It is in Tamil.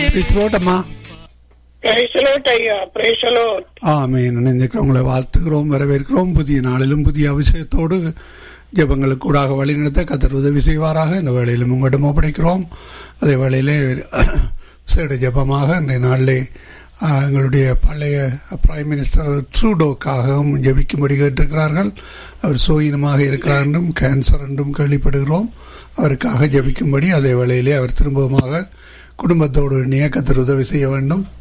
பிரிச்சலோட்டம்மா பிரைசலோட் ஐயா பிரைசலோட் ஆமேன் நினைக்கிறவங்களை வாழ்த்துகிறோம் வரவேற்கிறோம் புதிய நாளிலும் புதிய அபிஷேகத்தோடு ஜெபங்களுக்கு கூடாக வழிநடத்த கத்தர் உதவி செய்வாராக இந்த வேளையிலும் உங்களிடம் ஒப்படைக்கிறோம் அதே வேளையிலே விசேட ஜெபமாக இன்றைய நாளிலே ஆஹ், எங்களுடைய பழைய பிரைம் மினிஸ்டர் ட்ரூடோக்காகவும் ஜெபிக்கும்படி கேட்டிருக்கிறார்கள் அவர் சோயினமாக இருக்கிறார் என்றும் கேன்சர் என்றும் கேள்விப்படுகிறோம் அவருக்காக ஜெபிக்கும்படி அதே வேளையிலே அவர் திரும்பவுமாக குடும்பத்தோடு இணைய கத்தர் உதவி செய்ய வேண்டும்